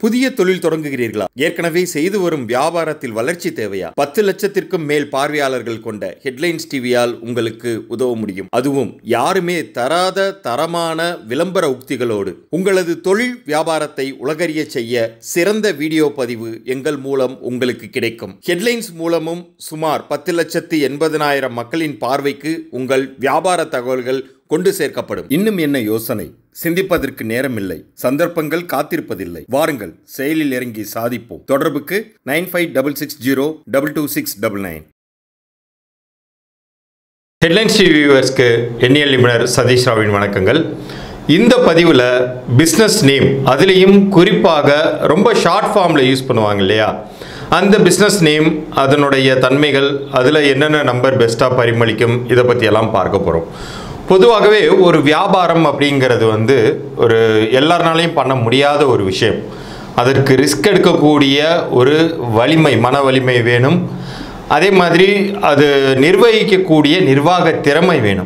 புதிய தொழில் தொடங்குகிறீர்களா ஏற்கனவே செய்து வரும் வியாபாரத்தில் வளர்ச்சி தேவையா பத்து லட்சத்திற்கும் மேல் பார்வையாளர்கள் கொண்ட ஹெட்லைன்ஸ் டிவியால் உங்களுக்கு உதவ முடியும் அதுவும் யாருமே தராத தரமான விளம்பர உக்திகளோடு உங்களது தொழில் வியாபாரத்தை உலகறிய செய்ய சிறந்த வீடியோ பதிவு எங்கள் மூலம் உங்களுக்கு கிடைக்கும் ஹெட்லைன்ஸ் மூலமும் சுமார் பத்து லட்சத்து எண்பதனாயிரம் மக்களின் பார்வைக்கு உங்கள் வியாபார தகவல்கள் கொண்டு சேர்க்கப்படும் இன்னும் என்ன யோசனை சிந்திப்பதற்கு நேரமில்லை சந்தர்ப்பங்கள் காத்திருப்பதில்லை வாருங்கள் செயலில் இறங்கி சாதிப்போம் தொடர்புக்கு nine five double six zero double two six double nine headlines TV வியூவர்ஸ்க்கு எண்ணியல் நிபுணர் சதீஷ் ராவின் வணக்கங்கள் இந்த பதிவில் பிஸ்னஸ் நேம் அதுலேயும் குறிப்பாக ரொம்ப ஷார்ட் ஃபார்மில் யூஸ் பண்ணுவாங்க இல்லையா அந்த பிஸ்னஸ் நேம் அதனுடைய தன்மைகள் அதில் என்னென்ன நம்பர் பெஸ்ட்டாக பரிமளிக்கும் இதை பற்றியெல்லாம் பார்க்க போகிறோம் பொதுவாகவே ஒரு வியாபாரம் அப்படிங்கிறது வந்து ஒரு எல்லாருனாலையும் பண்ண முடியாத ஒரு விஷயம் அதற்கு ரிஸ்க் எடுக்கக்கூடிய ஒரு வலிமை மன வலிமை வேணும் அதே மாதிரி அது நிர்வகிக்கக்கூடிய நிர்வாக திறமை வேணும்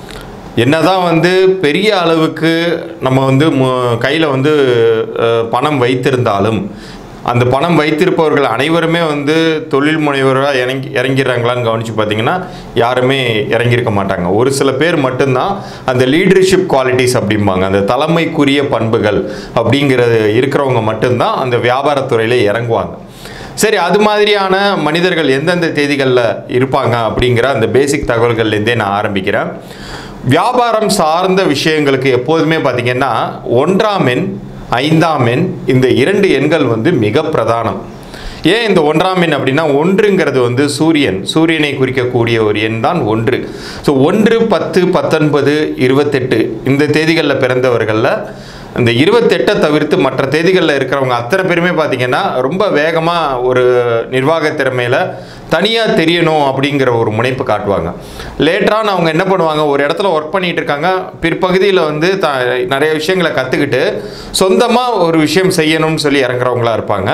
என்னதான் வந்து பெரிய அளவுக்கு நம்ம வந்து கையில் வந்து அஹ், பணம் வைத்திருந்தாலும் அந்த பணம் வைத்திருப்பவர்கள் அனைவருமே வந்து தொழில் முனைவராக இறங்கி இறங்கிடுறாங்களான்னு கவனித்து பார்த்தீங்கன்னா யாருமே இறங்கியிருக்க மாட்டாங்க ஒரு சில பேர் மட்டும்தான் அந்த லீடர்ஷிப் குவாலிட்டிஸ் அப்படிம்பாங்க அந்த தலைமைக்குரிய பண்புகள் அப்படிங்கிறது இருக்கிறவங்க மட்டும்தான் அந்த வியாபாரத்துறையில் இறங்குவாங்க சரி அது மாதிரியான மனிதர்கள் எந்தெந்த தேதிகளில் இருப்பாங்க அப்படிங்கிற அந்த பேசிக் தகவல்கள்லேருந்தே நான் ஆரம்பிக்கிறேன் வியாபாரம் சார்ந்த விஷயங்களுக்கு எப்போதுமே பார்த்தீங்கன்னா ஒன்றாம் எண் ஐந்தாம் எண் இந்த இரண்டு எண்கள் வந்து மிக பிரதானம் ஏன் இந்த ஒன்றாம் எண் அப்படின்னா ஒன்றுங்கிறது வந்து சூரியன் சூரியனை குறிக்கக்கூடிய ஒரு எண் தான் ஒன்று ஸோ ஒன்று பத்து பத்தொன்பது இருபத்தெட்டு இந்த தேதிகளில் பிறந்தவர்களில் இந்த இருபத்தெட்டை தவிர்த்து மற்ற தேதிகளில் இருக்கிறவங்க அத்தனை பேருமே பார்த்தீங்கன்னா ரொம்ப வேகமாக ஒரு நிர்வாக திறமையில் தனியாக தெரியணும் அப்படிங்கிற ஒரு முனைப்பு காட்டுவாங்க லேட்டரான அவங்க என்ன பண்ணுவாங்க ஒரு இடத்துல ஒர்க் பண்ணிட்டு இருக்காங்க பிற்பகுதியில் வந்து த நிறைய விஷயங்களை கற்றுக்கிட்டு சொந்தமாக ஒரு விஷயம் செய்யணும்னு சொல்லி இறங்குறவங்களா இருப்பாங்க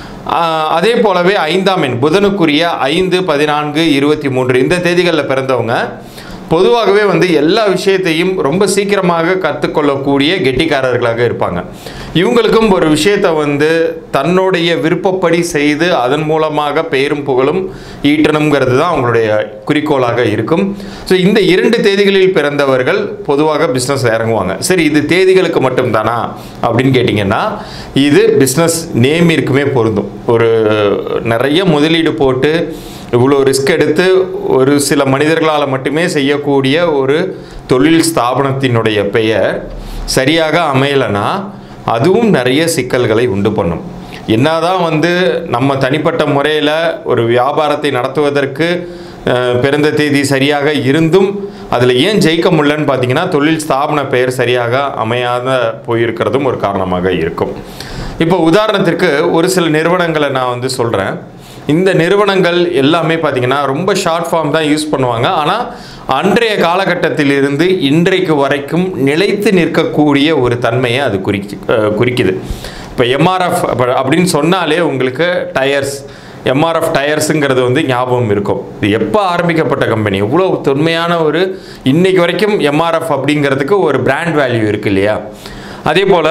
ஆஹ் அதே போலவே ஐந்தாம் எண் புதனுக்குரிய ஐந்து பதினான்கு இருபத்தி மூன்று இந்த தேதிகளில் பிறந்தவங்க பொதுவாகவே வந்து எல்லா விஷயத்தையும் ரொம்ப சீக்கிரமாக கற்றுக்கொள்ளக்கூடிய கெட்டிக்காரர்களாக இருப்பாங்க இவங்களுக்கும் ஒரு விஷயத்தை வந்து தன்னுடைய விருப்பப்படி செய்து அதன் மூலமாக பெயரும் புகழும் ஈட்டணுங்கிறது தான் அவங்களுடைய குறிக்கோளாக இருக்கும் ஸோ இந்த இரண்டு தேதிகளில் பிறந்தவர்கள் பொதுவாக பிஸ்னஸ் இறங்குவாங்க சரி இது தேதிகளுக்கு மட்டும்தானா அப்படின்னு கேட்டிங்கன்னா இது பிஸ்னஸ் நேமிற்குமே பொருந்தும் ஒரு நிறைய முதலீடு போட்டு இவ்வளோ ரிஸ்க் எடுத்து ஒரு சில மனிதர்களால் மட்டுமே செய்யக்கூடிய ஒரு தொழில் ஸ்தாபனத்தினுடைய பெயர் சரியாக அமையலைன்னா அதுவும் நிறைய சிக்கல்களை உண்டு பண்ணும் என்னதான் வந்து நம்ம தனிப்பட்ட முறையில் ஒரு வியாபாரத்தை நடத்துவதற்கு அஹ், பிறந்த தேதி சரியாக இருந்தும் அதில் ஏன் ஜெயிக்க முடியலன்னு பார்த்தீங்கன்னா தொழில் ஸ்தாபன பெயர் சரியாக அமையாத போயிருக்கிறதும் ஒரு காரணமாக இருக்கும் இப்போ உதாரணத்திற்கு ஒரு சில நிறுவனங்களை நான் வந்து சொல்கிறேன் இந்த நிறுவனங்கள் எல்லாமே பார்த்தீங்கன்னா ரொம்ப ஷார்ட் ஃபார்ம் தான் யூஸ் பண்ணுவாங்க ஆனால் அன்றைய காலகட்டத்தில் இருந்து இன்றைக்கு வரைக்கும் நிலைத்து நிற்கக்கூடிய ஒரு தன்மையை அது குறிக்கி அஹ் குறிக்குது இப்போ எம்ஆர்எஃப் அப்படின்னு சொன்னாலே உங்களுக்கு டயர்ஸ் எம்ஆர்எஃப் டயர்ஸுங்கிறது வந்து ஞாபகம் இருக்கும் இது எப்போ ஆரம்பிக்கப்பட்ட கம்பெனி எவ்வளோ தொன்மையான ஒரு இன்னைக்கு வரைக்கும் எம்ஆர்எஃப் அப்படிங்கிறதுக்கு ஒரு பிராண்ட் வேல்யூ இருக்கு இல்லையா அதே போல்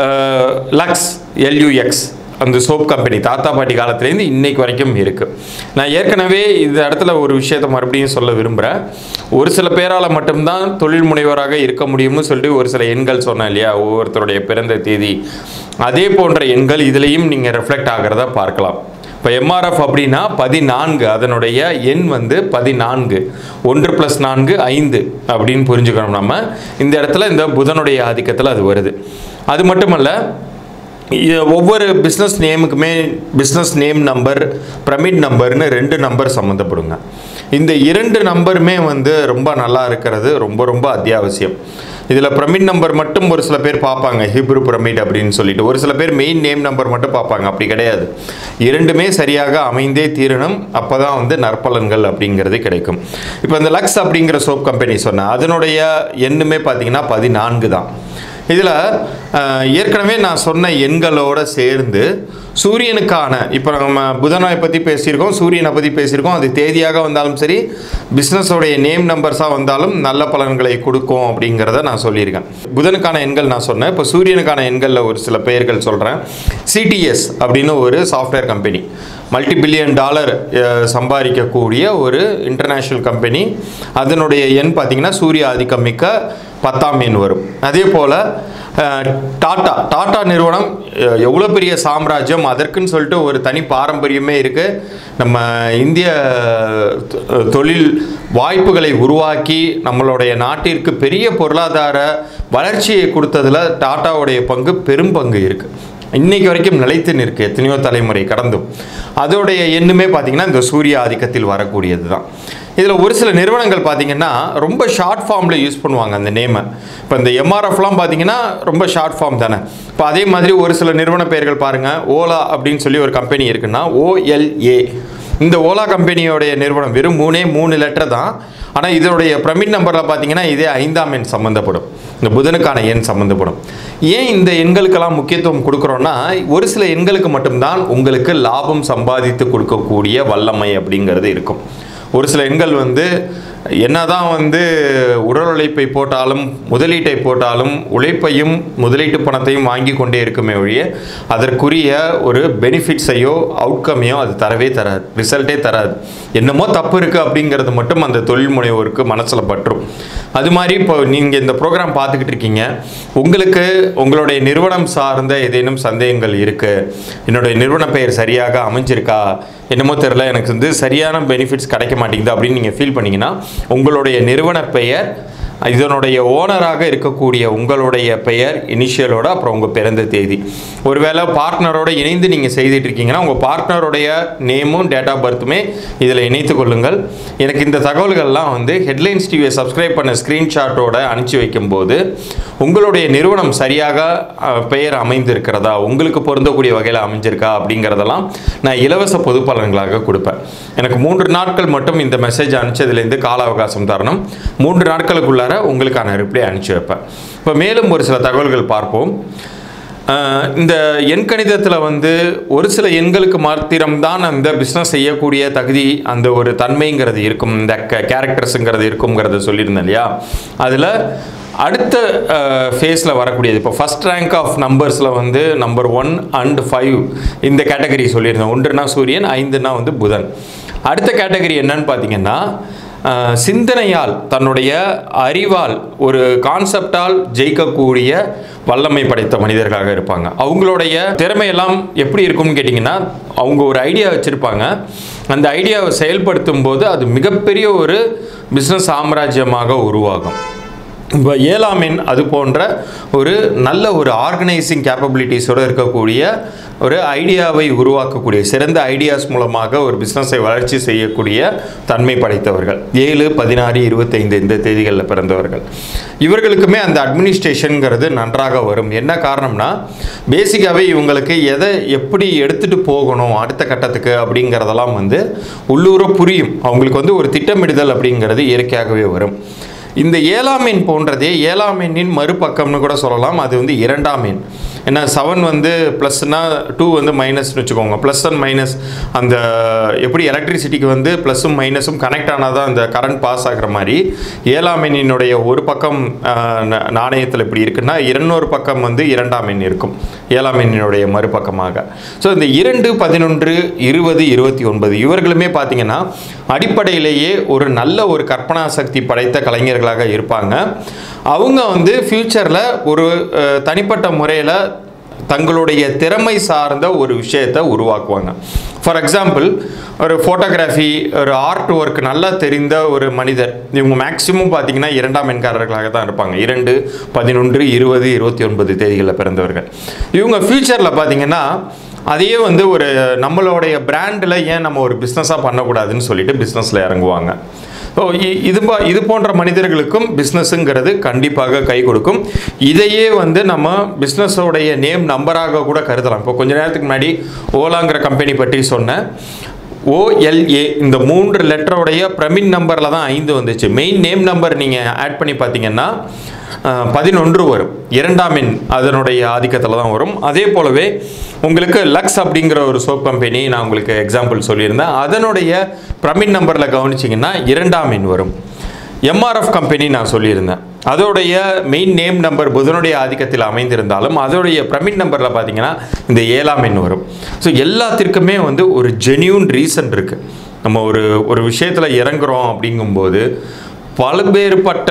லக்ஸ் எல்யூஎக்ஸ் அந்த சோப் கம்பெனி தாத்தா பாட்டி காலத்துலேருந்து இன்னைக்கு வரைக்கும் இருக்குது நான் ஏற்கனவே இந்த இடத்துல ஒரு விஷயத்தை மறுபடியும் சொல்ல விரும்புகிறேன் ஒரு சில பேரால் மட்டும்தான் தொழில் முனைவராக இருக்க முடியும்னு சொல்லிட்டு ஒரு சில எண்கள் சொன்னேன் இல்லையா ஒவ்வொருத்தருடைய பிறந்த தேதி அதே போன்ற எண்கள் இதுலேயும் நீங்கள் ரெஃப்ளெக்ட் ஆகிறத பார்க்கலாம் இப்போ எம்ஆர்எஃப் அப்படின்னா பதினான்கு அதனுடைய எண் வந்து பதினான்கு ஒன்று ப்ளஸ் நான்கு ஐந்து அப்படின்னு புரிஞ்சுக்கணும் நம்ம இந்த இடத்துல இந்த புதனுடைய ஆதிக்கத்தில் அது வருது அது மட்டுமல்ல இது ஒவ்வொரு பிஸ்னஸ் நேமுக்குமே பிஸ்னஸ் நேம் நம்பர் பிரமிட் நம்பர்னு ரெண்டு நம்பர் சம்மந்தப்படுங்க இந்த இரண்டு நம்பருமே வந்து ரொம்ப நல்லா இருக்கிறது ரொம்ப ரொம்ப அத்தியாவசியம் இதில் பிரமிட் நம்பர் மட்டும் ஒரு சில பேர் பார்ப்பாங்க ஹிப்ரு பிரமிட் அப்படின்னு சொல்லிட்டு ஒரு சில பேர் மெயின் நேம் நம்பர் மட்டும் பார்ப்பாங்க அப்படி கிடையாது இரண்டுமே சரியாக அமைந்தே தீரணும் அப்போ தான் வந்து நற்பலன்கள் அப்படிங்கிறது கிடைக்கும் இப்போ இந்த லக்ஸ் அப்படிங்கிற சோப் கம்பெனி சொன்னேன் அதனுடைய எண்ணுமே பார்த்தீங்கன்னா பதினான்கு தான் இதில் ஏற்கனவே நான் சொன்ன எண்களோட சேர்ந்து சூரியனுக்கான இப்போ நம்ம புதனை பற்றி பேசியிருக்கோம் சூரியனை பற்றி பேசியிருக்கோம் அது தேதியாக வந்தாலும் சரி பிஸ்னஸோடைய நேம் நம்பர்ஸாக வந்தாலும் நல்ல பலன்களை கொடுக்கும் அப்படிங்கிறத நான் சொல்லியிருக்கேன் புதனுக்கான எண்கள் நான் சொன்னேன் இப்போ சூரியனுக்கான எண்களில் ஒரு சில பெயர்கள் சொல்கிறேன் சிடிஎஸ் அப்படின்னு ஒரு software company multi billion dollar சம்பாதிக்கக்கூடிய ஒரு இன்டர்நேஷ்னல் கம்பெனி அதனுடைய எண் பார்த்திங்கன்னா சூரிய ஆதிக்கம் மிக்க பத்தாம் எண் வரும் அதே போல் டாட்டா டாட்டா நிறுவனம் அஹ், எவ்வளோ பெரிய சாம்ராஜ்யம் அதற்குன்னு சொல்லிட்டு ஒரு தனி பாரம்பரியமே இருக்குது நம்ம இந்திய தொ- தொழில் வாய்ப்புகளை உருவாக்கி நம்மளுடைய நாட்டிற்கு பெரிய பொருளாதார வளர்ச்சியை கொடுத்ததுல டாட்டாவுடைய பங்கு பெரும் பங்கு இருக்குது இன்னைக்கு வரைக்கும் நிலைத்து நிற்கு எத்தனையோ தலைமுறை கடந்தும் அதோடைய எண்ணுமே பார்த்தீங்கன்னா இந்த சூரிய ஆதிக்கத்தில் வரக்கூடியது தான் இதில் ஒரு சில நிறுவனங்கள் பார்த்தீங்கன்னா ரொம்ப ஷார்ட் ஃபார்மில் யூஸ் பண்ணுவாங்க அந்த நேமை இப்போ இந்த எம்ஆர்எஃப்லாம் பார்த்தீங்கன்னா ரொம்ப ஷார்ட் ஃபார்ம் தானே இப்போ அதே மாதிரி ஒரு சில நிறுவன பெயர்கள் பாருங்கள் ஓலா அப்படின்னு சொல்லி ஒரு கம்பெனி இருக்குன்னா ஓஎல்ஏ இந்த ஓலா கம்பெனியோடைய நிறுவனம் வெறும் மூணே மூணு லெட்டர் தான் ஆனால் இதனுடைய பிரமிட் நம்பரில் பார்த்தீங்கன்னா இதே ஐந்தாம் எண் சம்மந்தப்படும் இந்த புதனுக்கான எண் சம்மந்தப்படும் ஏன் இந்த எண்களுக்கெல்லாம் முக்கியத்துவம் கொடுக்குறோன்னா ஒரு சில எண்களுக்கு மட்டும்தான் உங்களுக்கு லாபம் சம்பாதித்து கொடுக்கக்கூடிய வல்லமை அப்படிங்கிறது இருக்கும் ஒரு சில எண்கள் வந்து என்னதான் வந்து உடல் உழைப்பை போட்டாலும் முதலீட்டை போட்டாலும் உழைப்பையும் முதலீட்டு பணத்தையும் வாங்கி கொண்டே இருக்குமே ஒழிய அதற்குரிய ஒரு பெனிஃபிட்ஸையோ அவுட்கமையோ அது தரவே தராது ரிசல்ட்டே தராது என்னமோ தப்பு இருக்குது அப்படிங்கிறது மட்டும் அந்த தொழில் முனைவோருக்கு மனசில் பற்றும் அது மாதிரி இப்போ நீங்கள் இந்த ப்ரோக்ராம் பார்த்துக்கிட்டு இருக்கீங்க உங்களுக்கு உங்களுடைய நிறுவனம் சார்ந்த ஏதேனும் சந்தேகங்கள் இருக்குது என்னுடைய நிறுவன பெயர் சரியாக அமைஞ்சிருக்கா என்னமோ தெரில எனக்கு வந்து சரியான பெனிஃபிட்ஸ் கிடைக்க மாட்டேங்குது அப்படின்னு நீங்கள் ஃபீல் பண்ணீங்கன்னா உங்களுடைய நிறுவன பெயர் இதனுடைய ஓனராக இருக்கக்கூடிய உங்களுடைய பெயர் இனிஷியலோட அப்புறம் உங்கள் பிறந்த தேதி ஒருவேளை பார்ட்னரோட இணைந்து நீங்கள் செய்துட்டு இருக்கீங்கன்னா உங்கள் பார்ட்னருடைய நேமும் டேட் ஆஃப் பர்த்துமே இதில் இணைத்து கொள்ளுங்கள் எனக்கு இந்த தகவல்கள்லாம் வந்து ஹெட்லைன்ஸ் டிவியை சப்ஸ்கிரைப் பண்ண ஸ்க்ரீன்ஷாட்டோட அனுப்பிச்சி வைக்கும்போது உங்களுடைய நிறுவனம் சரியாக அஹ், பெயர் அமைந்திருக்கிறதா உங்களுக்கு பொருந்தக்கூடிய வகையில் அமைஞ்சிருக்கா அப்படிங்கிறதெல்லாம் நான் இலவச பொது பலன்களாக கொடுப்பேன் எனக்கு மூன்று நாட்கள் மட்டும் இந்த மெசேஜ் அனுப்பிச்சதுலேருந்து கால அவகாசம் தரணும் மூன்று நாட்களுக்குள்ளார உங்களுக்கான ரிப்ளை அனுப்பிச்சி வைப்பேன் இப்போ மேலும் ஒரு சில தகவல்கள் பார்ப்போம் அஹ், இந்த எண்கணிதத்தில் வந்து ஒரு சில எண்களுக்கு மாத்திரம்தான் அந்த பிஸ்னஸ் செய்யக்கூடிய தகுதி அந்த ஒரு தன்மைங்கிறது இருக்கும் இந்த கேரக்டர்ஸுங்கிறது இருக்குங்கிறத சொல்லியிருந்தேன் இல்லையா அதில் அடுத்த ஃபேஸில் வரக்கூடியது இப்போ ஃபஸ்ட் ரேங்க் ஆஃப் நம்பர்ஸில் வந்து நம்பர் ஒன் அண்ட் ஃபைவ் இந்த கேட்டகரி சொல்லியிருந்தேன் ஒன்றுனா சூரியன் ஐந்துனா வந்து புதன் அடுத்த கேட்டகரி என்னன்னு பார்த்தீங்கன்னா அஹ், சிந்தனையால் தன்னுடைய அறிவால் ஒரு கான்செப்டால் ஜெயிக்கக்கூடிய வல்லமை படைத்த மனிதர்களாக இருப்பாங்க அவங்களுடைய திறமையெல்லாம் எப்படி இருக்கும்னு கேட்டிங்கன்னா அவங்க ஒரு ஐடியா வச்சுருப்பாங்க அந்த ஐடியாவை செயல்படுத்தும் போது அது மிகப்பெரிய ஒரு பிஸ்னஸ் சாம்ராஜ்யமாக உருவாகும் இப்போ ஏழாம் எண் அது போன்ற ஒரு நல்ல ஒரு ஆர்கனைசிங் கேப்பபிலிட்டிஸோடு இருக்கக்கூடிய ஒரு ஐடியாவை உருவாக்கக்கூடிய சிறந்த ஐடியாஸ் மூலமாக ஒரு பிஸ்னஸை வளர்ச்சி செய்யக்கூடிய தன்மை படைத்தவர்கள் ஏழு பதினாறு இருபத்தைந்து இந்த தேதிகளில் பிறந்தவர்கள் இவர்களுக்குமே அந்த அட்மினிஸ்ட்ரேஷனுங்கிறது நன்றாக வரும் என்ன காரணம்னா பேசிக்காகவே இவங்களுக்கு எதை எப்படி எடுத்துகிட்டு போகணும் அடுத்த கட்டத்துக்கு அப்படிங்கிறதெல்லாம் வந்து உள்ளூர புரியும் அவங்களுக்கு வந்து ஒரு திட்டமிடுதல் அப்படிங்கிறது இயற்கையாகவே வரும் இந்த ஏழாம் எண் போன்றதே ஏழாம் எண்ணின் மறுபக்கம்னு கூட சொல்லலாம் அது வந்து இரண்டாம் எண் ஏன்னா செவன் வந்து ப்ளஸ்னா டூ வந்து மைனஸ்னு வச்சுக்கோங்க ப்ளஸ் அண்ட் மைனஸ் அந்த எப்படி எலக்ட்ரிசிட்டிக்கு வந்து ப்ளஸ்ஸும் மைனஸும் கனெக்ட் ஆனால் தான் அந்த கரண்ட் பாஸ் ஆகிற மாதிரி ஏழாம் எண்ணினுடைய ஒரு பக்கம் நாணயத்தில் இப்படி இருக்குன்னா இன்னொரு பக்கம் வந்து இரண்டாம் எண் இருக்கும் ஏழாம் எண்ணினுடைய மறுபக்கமாக ஸோ இந்த இரண்டு பதினொன்று இருபது இருபத்தி ஒன்பது இவர்களுமே பார்த்தீங்கன்னா அடிப்படையிலேயே ஒரு நல்ல ஒரு கற்பனா சக்தி படைத்த கலைஞர்களாக இருப்பாங்க அவங்க வந்து ஃப்யூச்சரில் ஒரு அஹ், தனிப்பட்ட முறையில் தங்களுடைய திறமை சார்ந்த ஒரு விஷயத்தை உருவாக்குவாங்க ஃபார் எக்ஸாம்பிள் ஒரு ஃபோட்டோகிராஃபி ஒரு ஆர்ட் ஒர்க் நல்லா தெரிந்த ஒரு மனிதர் இவங்க மேக்ஸிமம் பார்த்தீங்கன்னா இரண்டாம் எண்காரர்களாக தான் இருப்பாங்க இரண்டு பதினொன்று இருபது இருபத்தி ஒன்பது தேதிகளில் பிறந்தவர்கள் இவங்க ஃப்யூச்சரில் பார்த்தீங்கன்னா அதையே வந்து ஒரு நம்மளுடைய பிராண்டில் ஏன் நம்ம ஒரு பிஸ்னஸாக பண்ணக்கூடாதுன்னு சொல்லிட்டு பிஸ்னஸில் இறங்குவாங்க ஸோ இது பா- இது போன்ற மனிதர்களுக்கும் பிஸ்னஸுங்கிறது கண்டிப்பாக கை கொடுக்கும் இதையே வந்து நம்ம பிஸ்னஸோடைய நேம் நம்பராக கூட கருதலாம் இப்போ கொஞ்ச நேரத்துக்கு முன்னாடி ஓலாங்கிற கம்பெனி பற்றி சொன்னேன் ஓஎல்ஏ இந்த மூன்று லெட்டரோடைய பிரமின் நம்பரில் தான் ஐந்து வந்துச்சு மெயின் நேம் நம்பர் நீங்கள் ஆட் பண்ணி பார்த்தீங்கன்னா பதினொன்று வரும் இரண்டாம் எண் அதனுடைய ஆதிக்கத்தில் தான் வரும் அதே போலவே உங்களுக்கு லக்ஸ் அப்படிங்கிற ஒரு சோப் கம்பெனி நான் உங்களுக்கு எக்ஸாம்பிள் சொல்லியிருந்தேன் அதனுடைய பிரமிட் நம்பரில் கவனிச்சிங்கன்னா இரண்டாம் எண் வரும் எம்ஆர்எஃப் கம்பெனி நான் சொல்லியிருந்தேன் அதோடைய மெயின் நேம் நம்பர் புதனுடைய ஆதிக்கத்தில் அமைந்திருந்தாலும் அதோடைய பிரமிட் நம்பரில் பார்த்தீங்கன்னா இந்த ஏழாம் எண் வரும் ஸோ எல்லாத்திற்குமே வந்து ஒரு ஜென்யூன் ரீசன் இருக்குது நம்ம ஒரு ஒரு விஷயத்தில் இறங்குறோம் அப்படிங்கும்போது பல்வேறுபட்ட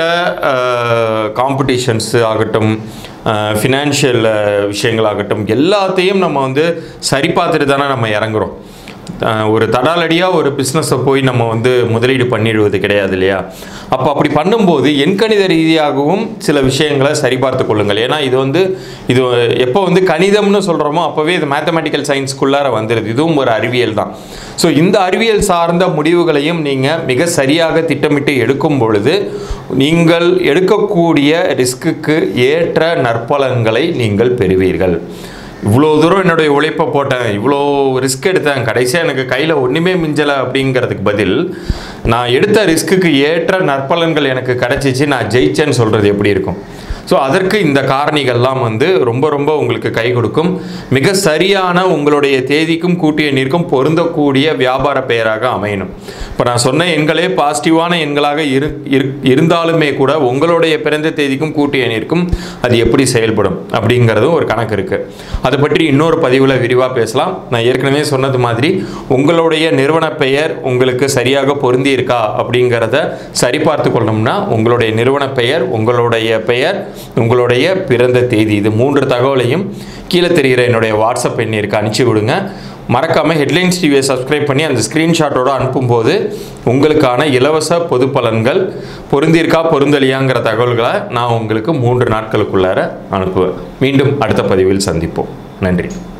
காம்படிஷன்ஸு ஆகட்டும் ஃபினான்ஷியல் விஷயங்களாகட்டும் எல்லாத்தையும் நம்ம வந்து சரி பார்த்துட்டு தானே நம்ம இறங்குறோம் அஹ் ஒரு தடாலடியாக ஒரு பிஸ்னஸை போய் நம்ம வந்து முதலீடு பண்ணிடுவது கிடையாது இல்லையா அப்போ அப்படி பண்ணும்போது எண்கணித ரீதியாகவும் சில விஷயங்களை சரிபார்த்து கொள்ளுங்கள் ஏன்னா இது வந்து இது எப்போ வந்து கணிதம்னு சொல்கிறோமோ அப்போவே இது மேத்தமெட்டிக்கல் சயின்ஸ்க்குள்ளார வந்துடுது இதுவும் ஒரு அறிவியல் தான் ஸோ இந்த அறிவியல் சார்ந்த முடிவுகளையும் நீங்கள் மிக சரியாக திட்டமிட்டு எடுக்கும் பொழுது நீங்கள் எடுக்கக்கூடிய ரிஸ்க்குக்கு ஏற்ற நற்பலன்களை நீங்கள் பெறுவீர்கள் இவ்வளோ தூரம் என்னுடைய உழைப்பை போட்டேன் இவ்வளோ ரிஸ்க் எடுத்தேன் கடைசியாக எனக்கு கையில் ஒன்றுமே மிஞ்சலை அப்படிங்கிறதுக்கு பதில் நான் எடுத்த ரிஸ்க்குக்கு ஏற்ற நற்பலன்கள் எனக்கு கிடைச்சிச்சு நான் ஜெயிச்சேன்னு சொல்கிறது எப்படி இருக்கும் ஸோ அதற்கு இந்த காரணிகள்லாம் வந்து ரொம்ப ரொம்ப உங்களுக்கு கை கொடுக்கும் மிக சரியான உங்களுடைய தேதிக்கும் கூட்டிய எண்ணிற்கும் பொருந்தக்கூடிய வியாபார பெயராக அமையணும் இப்போ நான் சொன்ன எண்களே பாசிட்டிவான எண்களாக இரு இரு- இருந்தாலுமே கூட உங்களுடைய பிறந்த தேதிக்கும் கூட்டிய எண்ணிற்கும் அது எப்படி செயல்படும் அப்படிங்கிறதும் ஒரு கணக்கு இருக்குது அதை பற்றி இன்னொரு பதிவில் விரிவாக பேசலாம் நான் ஏற்கனவே சொன்னது மாதிரி உங்களுடைய நிறுவன பெயர் உங்களுக்கு சரியாக பொருந்தி இருக்கா அப்படிங்கிறத சரிபார்த்து கொள்ளணும்னா உங்களுடைய நிறுவன பெயர் உங்களுடைய பெயர் உங்களுடைய பிறந்த தேதி இது மூன்று தகவலையும் கீழே தெரிகிற என்னுடைய வாட்ஸ்அப் எண்ணிற்கு அனுப்பிச்சி விடுங்க மறக்காமல் ஹெட்லைன்ஸ் டிவியை சப்ஸ்கிரைப் பண்ணி அந்த ஸ்க்ரீன்ஷாட்டோட அனுப்பும்போது உங்களுக்கான இலவச பொது பலன்கள் பொருந்திருக்கா பொருந்தலியாங்கிற தகவல்களை நான் உங்களுக்கு மூன்று நாட்களுக்குள்ளார அனுப்புவேன் மீண்டும் அடுத்த பதிவில் சந்திப்போம் நன்றி